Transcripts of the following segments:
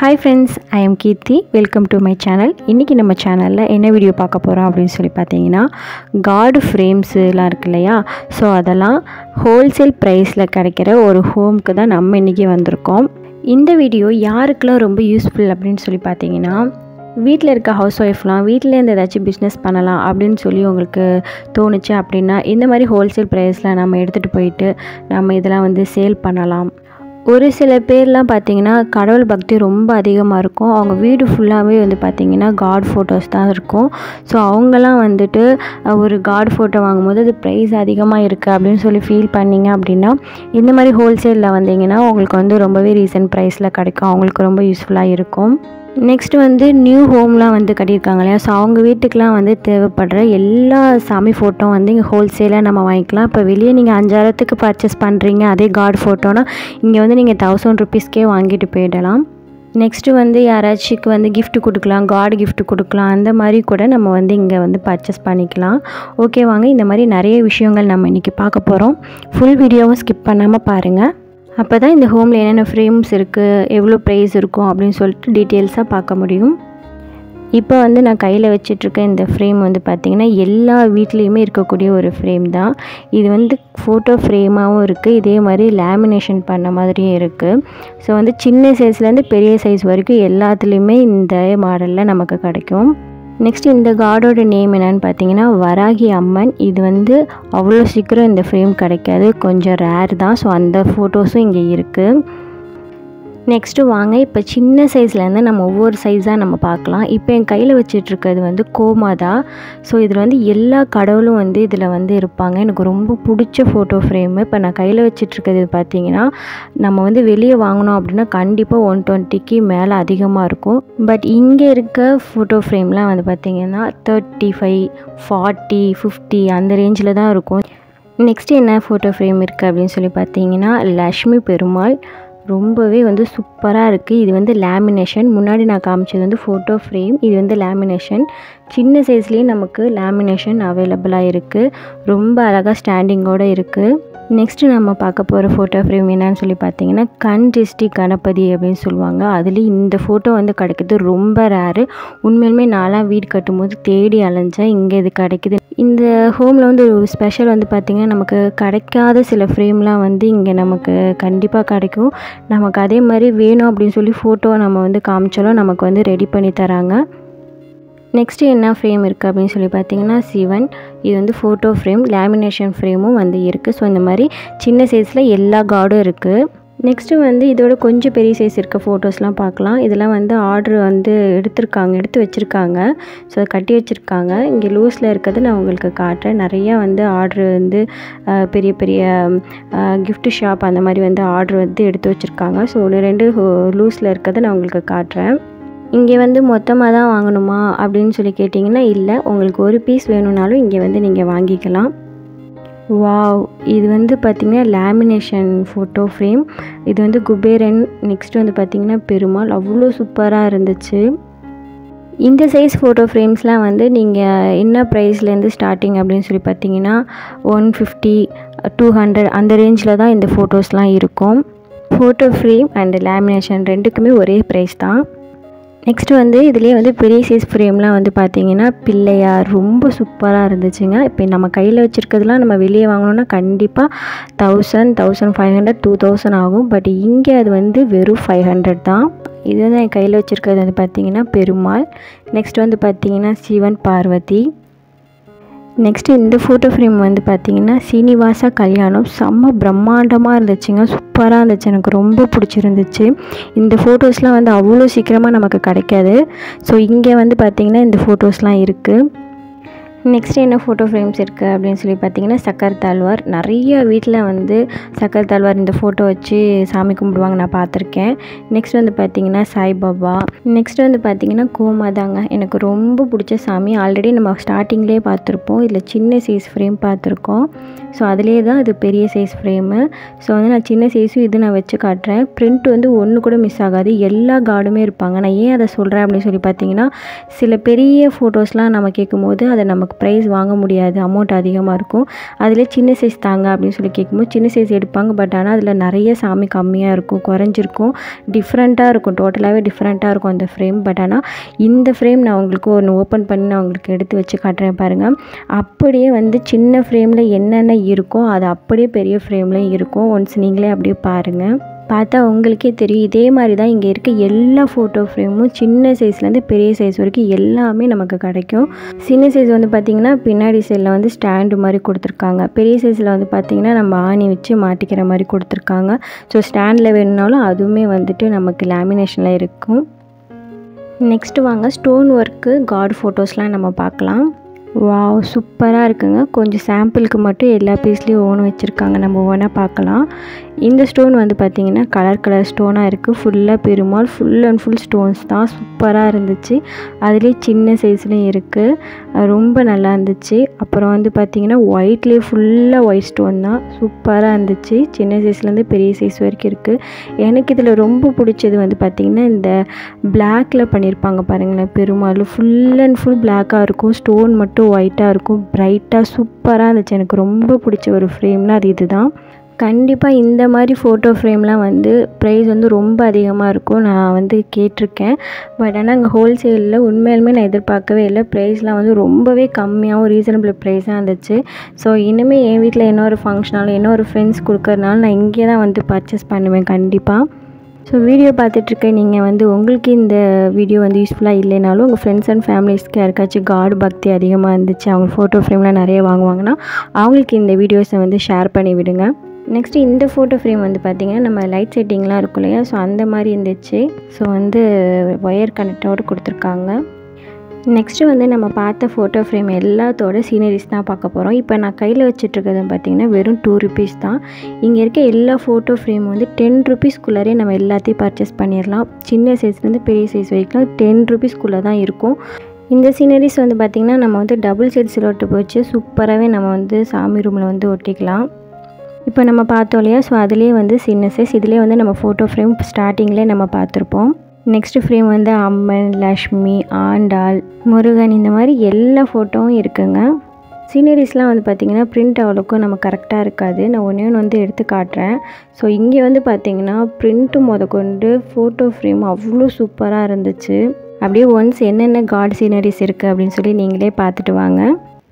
hi friends I am Keerthi welcome to my channel இன்றைக்கி நம்ம சேனலில் என்ன வீடியோ பார்க்க போகிறோம் அப்படின்னு சொல்லி பார்த்தீங்கன்னா கார்டு ஃப்ரேம்ஸுலாம் இருக்கு இல்லையா ஸோ அதெல்லாம் ஹோல்சேல் ப்ரைஸில் கிடைக்கிற ஒரு ஹோம்க்கு தான் நம்ம இன்றைக்கி வந்திருக்கோம் இந்த வீடியோ யாருக்கெல்லாம் ரொம்ப யூஸ்ஃபுல் அப்படின்னு சொல்லி பார்த்தீங்கன்னா வீட்டில் இருக்க ஹவுஸ் ஒய்ஃப்லாம் வீட்டிலேருந்து ஏதாச்சும் பிஸ்னஸ் பண்ணலாம் அப்படின்னு சொல்லி உங்களுக்கு தோணுச்சு அப்படின்னா இந்த மாதிரி ஹோல்சேல் ப்ரைஸில் நம்ம எடுத்துகிட்டு போயிட்டு நம்ம இதெல்லாம் வந்து சேல் பண்ணலாம் ஒரு சில பேர்லாம் பார்த்தீங்கன்னா கடவுள் பக்தி ரொம்ப அதிகமாக இருக்கும் அவங்க வீடு ஃபுல்லாகவே வந்து பார்த்திங்கன்னா காட் ஃபோட்டோஸ் தான் இருக்கும் ஸோ அவங்கெல்லாம் வந்துட்டு அஹ், ஒரு காட் ஃபோட்டோ வாங்கும்போது அது ப்ரைஸ் அதிகமாக இருக்குது அப்படின்னு சொல்லி ஃபீல் பண்ணீங்க அப்படின்னா இந்த மாதிரி ஹோல்சேலில் வந்தீங்கன்னா உங்களுக்கு வந்து ரொம்பவே ரீசன்ட் ப்ரைஸில் கிடைக்கும் அவங்களுக்கு ரொம்ப யூஸ்ஃபுல்லாக இருக்கும் நெக்ஸ்ட் வந்து நியூ ஹோம்லாம் வந்து கட்டியிருக்காங்க இல்லையா ஸோ அவங்க வீட்டுக்கெலாம் வந்து தேவைப்படுற எல்லா சாமி ஃபோட்டோ வந்து இங்கே ஹோல்சேலாக நம்ம வாங்கிக்கலாம் இப்போ வெளியே நீங்கள் அஞ்சாயிரத்துக்கு பர்ச்சேஸ் பண்ணுறீங்க அதே காட் ஃபோட்டோனா இங்கே வந்து நீங்கள் தௌசண்ட் ருபீஸ்க்கே வாங்கிட்டு போயிடலாம் நெக்ஸ்ட்டு வந்து யாராச்சுக்கு வந்து gift கொடுக்கலாம் காட் gift கொடுக்கலாம் அந்த மாதிரி கூட நம்ம வந்து இங்கே வந்து பர்ச்சேஸ் பண்ணிக்கலாம் ஓகே வாங்க இந்த மாதிரி நிறைய விஷயங்கள் நம்ம இன்றைக்கி பார்க்க போகிறோம் ஃபுல் வீடியோவும் ஸ்கிப் பண்ணாமல் பாருங்கள் அப்போ தான் இந்த ஹோமில் என்னென்ன ஃப்ரேம்ஸ் இருக்குது எவ்வளோ ப்ரைஸ் இருக்கும் அப்படின்னு சொல்லிட்டு டீட்டெயில்ஸாக பார்க்க முடியும் இப்போ வந்து நான் கையில் வச்சிட்ருக்க இந்த ஃப்ரேம் வந்து பார்த்திங்கன்னா எல்லா வீட்லேயுமே இருக்கக்கூடிய ஒரு ஃப்ரேம் தான் இது வந்து ஃபோட்டோ ஃப்ரேமாகவும் இருக்குது இதே மாதிரி லேமினேஷன் பண்ண மாதிரியும் இருக்குது ஸோ வந்து சின்ன சைஸ்லேருந்து பெரிய சைஸ் வரைக்கும் எல்லாத்துலேயுமே இந்த மாடலில் நமக்கு கிடைக்கும் நெக்ஸ்ட் இந்த காடோட நேம் என்னன்னு பார்த்தீங்கன்னா வராகி அம்மன் இது வந்து அவ்வளோ சீக்கிரம் இந்த ஃப்ரேம் கிடைக்காது கொஞ்சம் ரேர் தான் ஸோ அந்த ஃபோட்டோஸும் இங்கே இருக்குது நெக்ஸ்ட்டு வாங்க இப்போ சின்ன சைஸ்லேருந்து நம்ம ஒவ்வொரு சைஸாக நம்ம பார்க்கலாம் இப்போ என் கையில் வச்சிட்ருக்கிறது வந்து கோமாதா ஸோ இதில் வந்து எல்லா கடவுளும் வந்து இதில் வந்து இருப்பாங்க எனக்கு ரொம்ப பிடிச்ச ஃபோட்டோ ஃப்ரேமு இப்போ நான் கையில் வச்சிட்ருக்கிறது பார்த்தீங்கன்னா நம்ம வந்து வெளியே வாங்கினோம் அப்படின்னா கண்டிப்பாக ஒன் டுவெண்ட்டிக்கு மேலே அதிகமாக இருக்கும் பட் இங்கே இருக்க ஃபோட்டோ ஃப்ரேம்லாம் வந்து பார்த்திங்கன்னா தேர்ட்டி ஃபைவ் ஃபார்ட்டி ஃபிஃப்டி அந்த ரேஞ்சில் தான் இருக்கும் நெக்ஸ்ட் என்ன ஃபோட்டோ ஃப்ரேம் இருக்குது அப்படின்னு சொல்லி பார்த்தீங்கன்னா லக்ஷ்மி பெருமாள் ரொம்பவே வந்து சூப்பராக இருக்குது இது வந்து லேமினேஷன் முன்னாடி நான் காமிச்சது வந்து ஃபோட்டோ ஃப்ரேம் இது வந்து லேமினேஷன் சின்ன சைஸ்லேயே நமக்கு லேமினேஷன் அவைலபிளாக இருக்குது ரொம்ப அழகாக ஸ்டாண்டிங்கோடு இருக்குது நெக்ஸ்ட்டு நம்ம பார்க்க போகிற ஃபோட்டோ ஃப்ரேம் என்னன்னு சொல்லி பார்த்தீங்கன்னா கண் திருஷ்டி கணபதி அப்படின்னு சொல்லுவாங்க அதுலேயும் இந்த ஃபோட்டோ வந்து கிடைக்கிறது ரொம்ப ரேரு உண்மையிலுமே நான்லாம் வீடு கட்டும்போது தேடி அலைஞ்சேன் இங்கே இது கிடைக்குது இந்த ஹோமில் வந்து ஒரு ஸ்பெஷல் வந்து பார்த்திங்கன்னா நமக்கு கிடைக்காத சில ஃப்ரேம்லாம் வந்து இங்கே நமக்கு கண்டிப்பாக கிடைக்கும் நமக்கு அதே மாதிரி வேணும் அப்படின்னு சொல்லி ஃபோட்டோ நம்ம வந்து காமிச்சாலும் நமக்கு வந்து ரெடி பண்ணி தராங்க நெக்ஸ்ட்டு என்ன ஃப்ரேம் இருக்குது அப்படின்னு சொல்லி பார்த்தீங்கன்னா சிவன் இது வந்து ஃபோட்டோ ஃப்ரேம் லேமினேஷன் ஃப்ரேமும் வந்து இருக்குது ஸோ இந்த மாதிரி சின்ன சைஸில் எல்லா கார்டும் இருக்குது நெக்ஸ்ட்டு வந்து இதோட கொஞ்சம் பெரிய சைஸ் இருக்க ஃபோட்டோஸ்லாம் பார்க்கலாம் இதெல்லாம் வந்து ஆர்டர் வந்து எடுத்திருக்காங்க எடுத்து வச்சுருக்காங்க ஸோ அதை கட்டி வச்சுருக்காங்க இங்கே லூஸில் இருக்கிறது நான் உங்களுக்கு காட்டுறேன் நிறையா வந்து ஆர்டர் வந்து அஹ், பெரிய பெரிய gift ஷாப் அந்த மாதிரி வந்து ஆர்டர் வந்து எடுத்து வச்சுருக்காங்க ஸோ ஒன்று ரெண்டு லூஸில் இருக்கிறத நான் உங்களுக்கு காட்டுறேன் இங்கே வந்து மொத்தமாக தான் வாங்கணுமா அப்படின்னு சொல்லி கேட்டிங்கன்னா இல்லை உங்களுக்கு ஒரு பீஸ் வேணும்னாலும் இங்கே வந்து நீங்கள் வாங்கிக்கலாம் வாவ் இது வந்து பார்த்திங்கன்னா லேமினேஷன் ஃபோட்டோ ஃப்ரேம் இது வந்து குபேரன் நெக்ஸ்ட் வந்து பார்த்திங்கன்னா பெருமாள் அவ்வளோ சூப்பராக இருந்துச்சு இந்த சைஸ் ஃபோட்டோ ஃப்ரேம்ஸ்லாம் வந்து நீங்கள் என்ன ப்ரைஸ்லேருந்து ஸ்டார்டிங் அப்படின்னு சொல்லி பார்த்தீங்கன்னா ஒன் ஃபிஃப்டி டூ ஹண்ட்ரட் அந்த ரேஞ்சில் தான் இந்த ஃபோட்டோஸ்லாம் இருக்கும் ஃபோட்டோ ஃப்ரேம் அண்ட் லேமினேஷன் ரெண்டுக்குமே ஒரே ப்ரைஸ் தான் நெக்ஸ்ட் வந்து இதுலேயே வந்து பெரிய சைஸ் ஃப்ரேம்லாம் வந்து பார்த்தீங்கன்னா பிள்ளையார் ரொம்ப சூப்பராக இருந்துச்சுங்க இப்போ நம்ம கையில் வச்சுருக்கிறதுலாம் நம்ம வெளியே வாங்கணும்னா கண்டிப்பாக thousand thousand five hundred two thousand ஆகும் பட் இங்கே அது வந்து வெறும் ஃபைவ் ஹண்ட்ரட் தான் இது வந்து என் கையில் வச்சுருக்கிறது வந்து பார்த்தீங்கன்னா பெருமாள் நெக்ஸ்ட் வந்து பார்த்தீங்கன்னா சிவன் பார்வதி நெக்ஸ்ட்டு இந்த ஃபோட்டோ ஃப்ரேம் வந்து பார்த்தீங்கன்னா சீனிவாசா கல்யாணம் செம்ம பிரம்மாண்டமாக இருந்துச்சுங்க சூப்பராக இருந்துச்சு எனக்கு ரொம்ப பிடிச்சிருந்துச்சு இந்த ஃபோட்டோஸ்லாம் வந்து அவ்வளோ சீக்கிரமாக நமக்கு கிடைக்காது ஸோ இங்கே வந்து பார்த்திங்கன்னா இந்த ஃபோட்டோஸ்லாம் இருக்குது நெக்ஸ்ட் என்ன ஃபோட்டோ ஃப்ரேம்ஸ் இருக்குது அப்படின்னு சொல்லி பார்த்தீங்கன்னா சக்கர் தாழ்வார் நிறைய வீட்டில் வந்து சக்கர் தாழ்வார் இந்த ஃபோட்டோ வச்சு சாமி கும்பிடுவாங்க நான் பார்த்துருக்கேன் நெக்ஸ்ட் வந்து பார்த்தீங்கன்னா சாய்பாபா நெக்ஸ்ட் வந்து பார்த்தீங்கன்னா கோமாதாங்க எனக்கு ரொம்ப பிடிச்ச சாமி ஆல்ரெடி நம்ம ஸ்டார்டிங்லேயே பார்த்துருப்போம் இதில் சின்ன சைஸ் ஃப்ரேம் பார்த்துருக்கோம் ஸோ அதிலே தான் இது பெரிய சைஸ் ஃப்ரேமு ஸோ வந்து நான் சின்ன சைஸும் இது நான் வச்சு காட்டுறேன் பிரிண்ட் வந்து ஒன்று கூட மிஸ் ஆகாது எல்லா கார்டுமே இருப்பாங்க நான் ஏன் அதை சொல்கிறேன் அப்படின்னு சொல்லி பார்த்தீங்கன்னா சில பெரிய ஃபோட்டோஸ்லாம் நம்ம கேட்கும்போது அதை நமக்கு நமக்கு ப்ரைஸ் வாங்க முடியாது அமௌண்ட் அதிகமாக இருக்கும் அதிலே சின்ன சைஸ் தாங்க அப்படின்னு சொல்லி கேட்கும்போது சின்ன சைஸ் எடுப்பாங்க பட் ஆனால் அதில் நிறைய சாமி கம்மியாக இருக்கும் குறைஞ்சிருக்கும் டிஃப்ரெண்ட்டாக இருக்கும் டோட்டலாகவே டிஃப்ரெண்ட்டாக இருக்கும் அந்த ஃப்ரேம் பட் ஆனால் இந்த ஃப்ரேம் நான் உங்களுக்கு ஒன்று ஓப்பன் பண்ணி நான் உங்களுக்கு எடுத்து வச்சு காட்டுறேன் பாருங்கள் அப்படியே வந்து சின்ன ஃப்ரேமில் என்னென்ன இருக்கோ அது அப்படியே பெரிய ஃப்ரேம்லேயும் இருக்கும் ஒன்ஸ் நீங்களே அப்படியே பாருங்கள் பார்த்தா உங்களுக்கே தெரியும் இதே மாதிரி தான் இங்கே இருக்க எல்லா ஃபோட்டோ ஃப்ரேமும் சின்ன சைஸ்லேருந்து பெரிய சைஸ் வரைக்கும் எல்லாமே நமக்கு கிடைக்கும் சின்ன சைஸ் வந்து பார்த்திங்கன்னா பின்னாடி சைடில் வந்து ஸ்டாண்டு மாதிரி கொடுத்துருக்காங்க பெரிய சைஸில் வந்து பார்த்திங்கன்னா நம்ம ஆணி வச்சு மாட்டிக்கிற மாதிரி கொடுத்துருக்காங்க ஸோ ஸ்டாண்டில் வேணுனாலும் அதுவுமே வந்துட்டு நமக்கு லேமினேஷனில் இருக்கும் நெக்ஸ்ட்டு வாங்க ஸ்டோன் ஒர்க்கு காட் ஃபோட்டோஸ்லாம் நம்ம பார்க்கலாம் வாவ் சூப்பராக இருக்குங்க கொஞ்சம் சாம்பிளுக்கு மட்டும் எல்லா பீஸ்லேயும் ஓன் வச்சுருக்காங்க நம்ம ஓனாக பார்க்கலாம் இந்த ஸ்டோன் வந்து பார்த்திங்கன்னா கலர் கலர் ஸ்டோனாக இருக்குது ஃபுல்லாக Perumal full and full stones தான் சூப்பராக இருந்துச்சு அதுலேயே சின்ன சைஸ்லேயும் இருக்குது ரொம்ப நல்லா இருந்துச்சு அப்புறம் வந்து பார்த்திங்கன்னா ஒயிட்லேயே ஃபுல்லாக ஒயிட் ஸ்டோன் தான் சூப்பராக இருந்துச்சு சின்ன சைஸ்லேருந்து பெரிய சைஸ் வரைக்கும் இருக்குது எனக்கு இதில் ரொம்ப பிடிச்சது வந்து பார்த்திங்கன்னா இந்த பிளாக்கில் பண்ணியிருப்பாங்க பாருங்களேன் பெருமாள் ஃபுல் அண்ட் ஃபுல் பிளாக்காக இருக்கும் ஸ்டோன் மட்டும் ஒயிட்டாக இருக்கும் பிரைட்டாக சூப்பராக இருந்துச்சு எனக்கு ரொம்ப பிடிச்ச ஒரு ஃப்ரேம்னா அது இதுதான் கண்டிப்பாக இந்த மாதிரி ஃபோட்டோ ஃப்ரேம்லாம் வந்து ப்ரைஸ் வந்து ரொம்ப அதிகமாக இருக்கும் நான் வந்து கேட்டிருக்கேன் பட் ஆனால் அங்கே ஹோல்சேலில் உண்மையாலுமே நான் எதிர்பார்க்கவே இல்லை ப்ரைஸ்லாம் வந்து ரொம்பவே கம்மியாகவும் ரீசனபிள் ப்ரைஸாக இருந்துச்சு ஸோ இனிமேல் என் வீட்டில் என்ன ஒரு ஃபங்க்ஷனாலும் என்ன ஒரு ஃப்ரெண்ட்ஸ் கொடுக்கறனாலும் நான் இங்கே தான் வந்து பர்ச்சேஸ் பண்ணுவேன் கண்டிப்பாக ஸோ வீடியோ பார்த்துட்ருக்க நீங்கள் வந்து உங்களுக்கு இந்த வீடியோ வந்து யூஸ்ஃபுல்லாக இல்லைனாலும் உங்கள் ஃப்ரெண்ட்ஸ் அண்ட் ஃபேமிலிஸ்க்கு யாருக்காச்சும் காடு பக்தி அதிகமாக இருந்துச்சு அவங்க ஃபோட்டோ ஃப்ரேம்லாம் நிறைய வாங்குவாங்கன்னா அவங்களுக்கு இந்த வீடியோஸை வந்து ஷேர் பண்ணி விடுங்க நெக்ஸ்ட்டு இந்த ஃபோட்டோ ஃப்ரேம் வந்து பார்த்திங்கன்னா நம்ம லைட் செட்டிங்லாம் இருக்கும் இல்லையா ஸோ அந்த மாதிரி இருந்துச்சு ஸோ வந்து ஒயர் கனெக்டோடு கொடுத்துருக்காங்க நெக்ஸ்ட்டு வந்து நம்ம பார்த்த ஃபோட்டோ ஃப்ரேம் எல்லாத்தோட சீனரிஸ் தான் பார்க்க போகிறோம் இப்போ நான் கையில் வச்சுட்ருக்கிறது பார்த்திங்கன்னா வெறும் டூ ருபீஸ் தான் இங்கே இருக்க எல்லா ஃபோட்டோ ஃப்ரேம் வந்து டென் ருபீஸ்க்குள்ளாரே நம்ம எல்லாத்தையும் பர்ச்சேஸ் பண்ணிடலாம் சின்ன சைஸ்லேருந்து பெரிய சைஸ் வரைக்கும் டென் ருபீஸ்க்குள்ளே தான் இருக்கும் இந்த சீனரிஸ் வந்து பார்த்திங்கன்னா நம்ம வந்து டபுள் சைட் சிலோட்டு வச்சு சூப்பராகவே நம்ம வந்து சாமி ரூமில் வந்து ஒட்டிக்கலாம் இப்போ நம்ம பார்த்தோம் இல்லையா ஸோ அதுலேயே வந்து சின்ன சைஸ் இதுலேயே வந்து நம்ம ஃபோட்டோ ஃப்ரேம் ஸ்டார்டிங்லேயே நம்ம பார்த்துருப்போம் நெக்ஸ்ட் ஃப்ரேம் வந்து அம்மன் லக்ஷ்மி ஆண்டாள் முருகன் இந்த மாதிரி எல்லா ஃபோட்டோவும் இருக்குங்க சீனரிஸ்லாம் வந்து பார்த்திங்கன்னா பிரிண்ட் அவ்வளோக்கும் நம்ம கரெக்டாக இருக்காது நான் ஒன்றே ஒன்று வந்து எடுத்து காட்டுறேன் ஸோ இங்கே வந்து பார்த்திங்கன்னா பிரிண்ட்டு முத கொண்டு ஃபோட்டோ ஃப்ரேம் அவ்வளோ சூப்பராக இருந்துச்சு அப்படியே ஒன்ஸ் என்னென்ன காட் சீனரிஸ் இருக்குது அப்படின்னு சொல்லி நீங்களே பார்த்துட்டு வாங்க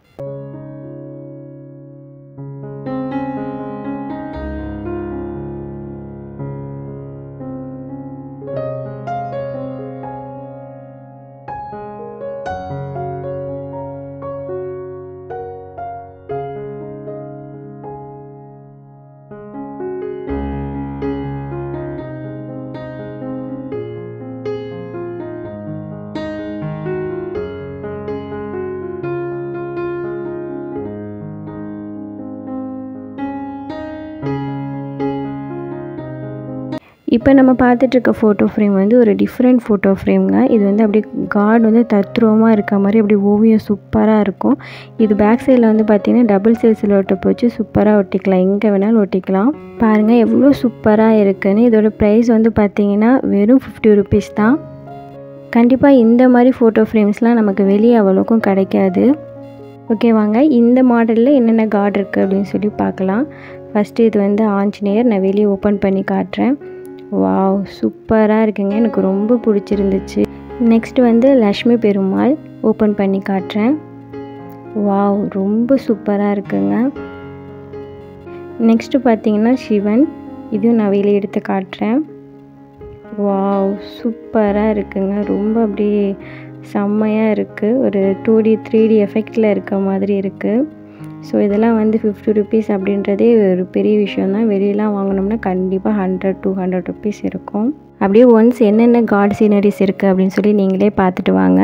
இப்போ நம்ம பார்த்துட்ருக்க ஃபோட்டோ ஃப்ரேம் வந்து ஒரு டிஃப்ரெண்ட் ஃபோட்டோ ஃப்ரேம்ங்க இது வந்து அப்படியே காட் வந்து தத்ரூபமாக இருக்க மாதிரி அப்படியே ஓவியம் சூப்பராக இருக்கும் இது பேக் சைடில் வந்து பார்த்திங்கன்னா டபுள் சைஸில் ஒட்ட போச்சு சூப்பராக ஒட்டிக்கலாம் எங்கே வேணாலும் ஒட்டிக்கலாம் பாருங்கள் எவ்வளோ சூப்பராக இருக்குன்னு இதோட ப்ரைஸ் வந்து பார்த்திங்கன்னா வெறும் ஃபிஃப்டி ருபீஸ் தான் கண்டிப்பாக இந்த மாதிரி ஃபோட்டோ ஃப்ரேம்ஸ்லாம் நமக்கு வெளியே அவ்வளோக்கும் கிடைக்காது ஓகே வாங்க இந்த மாடலில் என்னென்ன காட் இருக்குது அப்படின்னு சொல்லி பார்க்கலாம் ஃபஸ்ட்டு இது வந்து ஆஞ்சநேயர் நான் வெளியே ஓப்பன் பண்ணி காட்டுறேன் வாவ் சூப்பராக இருக்குங்க எனக்கு ரொம்ப பிடிச்சிருந்துச்சு நெக்ஸ்ட் வந்து லக்ஷ்மி பெருமாள் ஓப்பன் பண்ணி காட்டுறேன் வாவ் ரொம்ப சூப்பராக இருக்குங்க நெக்ஸ்ட்டு பார்த்தீங்கன்னா சிவன் இதுவும் நான் வெளியே எடுத்து காட்டுறேன் வாவ் சூப்பராக இருக்குங்க ரொம்ப அப்படியே செம்மையாக இருக்குது ஒரு டூ டி த்ரீ டி எஃபெக்டில் இருக்க மாதிரி இருக்குது ஸோ இதெல்லாம் வந்து ஃபிஃப்டி ருபீஸ் அப்படின்றதே ஒரு பெரிய விஷயம் தான் வெளியெலாம் வாங்கினோம்னா கண்டிப்பாக ஹண்ட்ரட் டூ ஹண்ட்ரட் ருபீஸ் இருக்கும் அப்படியே ஒன்ஸ் என்னென்ன காட் சீனரிஸ் இருக்குது அப்படின்னு சொல்லி நீங்களே பார்த்துட்டு வாங்க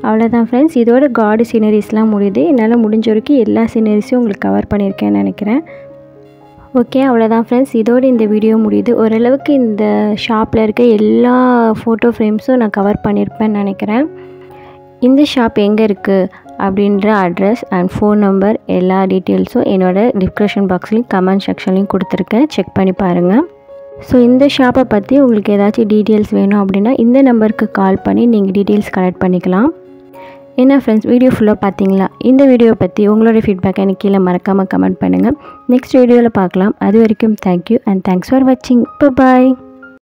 அவ்வளோதான் ஃப்ரெண்ட்ஸ் இதோட காடு சீனரிஸ்லாம் முடியுது என்னால் முடிஞ்ச வரைக்கும் எல்லா சீனரிஸையும் உங்களுக்கு கவர் பண்ணியிருக்கேன்னு நினைக்கிறேன் ஓகே அவ்வளோதான் ஃப்ரெண்ட்ஸ் இதோடு இந்த வீடியோ முடியுது ஓரளவுக்கு இந்த ஷாப்பில் இருக்க எல்லா ஃபோட்டோ ஃப்ரேம்ஸும் நான் கவர் பண்ணியிருப்பேன்னு நினைக்கிறேன் இந்த ஷாப் எங்கே இருக்குது அப்படின்ற அட்ரஸ் அண்ட் ஃபோன் நம்பர் எல்லா டீட்டெயில்ஸும் என்னோடய டிஸ்கிரிப்ஷன் பாக்ஸ்லேயும் கமெண்ட் செக்ஷன்லேயும் கொடுத்துருக்கேன் செக் பண்ணி பாருங்கள் ஸோ இந்த ஷாப்பை பற்றி உங்களுக்கு ஏதாச்சும் டீட்டெயில்ஸ் வேணும் அப்படின்னா இந்த நம்பருக்கு கால் பண்ணி நீங்கள் டீட்டெயில்ஸ் கலெக்ட் பண்ணிக்கலாம் என்ன ஃப்ரெண்ட்ஸ் வீடியோ ஃபுல்லாக பார்த்தீங்களா இந்த வீடியோவை பற்றி உங்களோட ஃபீட்பேக் எனக்கு கீழே மறக்காமல் கமெண்ட் பண்ணுங்கள் நெக்ஸ்ட் வீடியோவில் பார்க்கலாம் அது வரைக்கும் தேங்க்யூ அண்ட் தேங்க்ஸ் ஃபார் வாட்சிங் பாய்